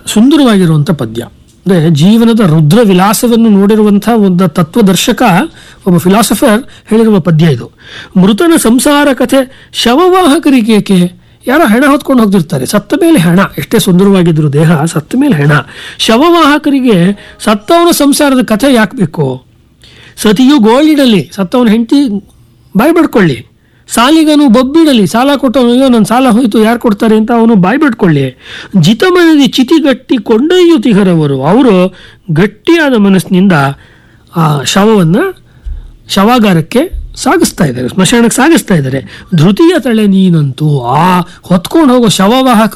ಸುಂದರವಾಗಿರುವಂಥ ಪದ್ಯ ಅಂದರೆ ಜೀವನದ ರುದ್ರ ವಿಲಾಸವನ್ನು ನೋಡಿರುವಂಥ ಒಂದು ತತ್ವದರ್ಶಕ ಒಬ್ಬ ಫಿಲಾಸಫರ್ ಹೇಳಿರುವ ಪದ್ಯ ಇದು ಮೃತನ ಸಂಸಾರ ಕಥೆ ಶವವಾಹಕರಿಗೇಕೆ ಯಾರೋ ಹೆಣ ಹೊತ್ಕೊಂಡು ಹೋಗ್ತಿರ್ತಾರೆ ಸತ್ತ ಮೇಲೆ ಹೆಣ ಎಷ್ಟೇ ಸುಂದರವಾಗಿದ್ರು ದೇಹ ಸತ್ತ ಮೇಲೆ ಹೆಣ ಶವವಾಹಕರಿಗೆ ಸತ್ತವನ ಸಂಸಾರದ ಕಥೆ ಯಾಕೆ ಬೇಕು ಸತಿಯು ಗೋಳಿಡಲಿ ಸತ್ತವನ ಹೆಂಡತಿ ಬಾಯಿ ಬಿಡ್ಕೊಳ್ಳಿ ಸಾಲಿಗನು ಬೊಬ್ಬಿಡಲಿ ಸಾಲ ಕೊಟ್ಟವನು ಅಯ್ಯೋ ನನ್ನ ಸಾಲ ಹೋಯ್ತು ಯಾರು ಕೊಡ್ತಾರೆ ಅಂತ ಅವನು ಬಾಯಿ ಬಿಟ್ಕೊಳ್ಳಿ ಜಿತಮನದಿ ಚಿತಿಗಟ್ಟಿ ಕೊಂಡೊಯ್ಯುತಿಹರವರು ಅವರು ಗಟ್ಟಿಯಾದ ಮನಸ್ಸಿನಿಂದ ಆ ಶವವನ್ನು ಶವಾಗಾರಕ್ಕೆ ಸಾಗಿಸ್ತಾ ಇದ್ದಾರೆ ಸ್ಮಶಾನಕ್ಕೆ ಸಾಗಿಸ್ತಾ ಇದ್ದಾರೆ ಧೃತಿಯ ತಳೆ ನೀನಂತೂ ಆ ಹೊತ್ಕೊಂಡು ಹೋಗೋ ಶವವಾಹಕ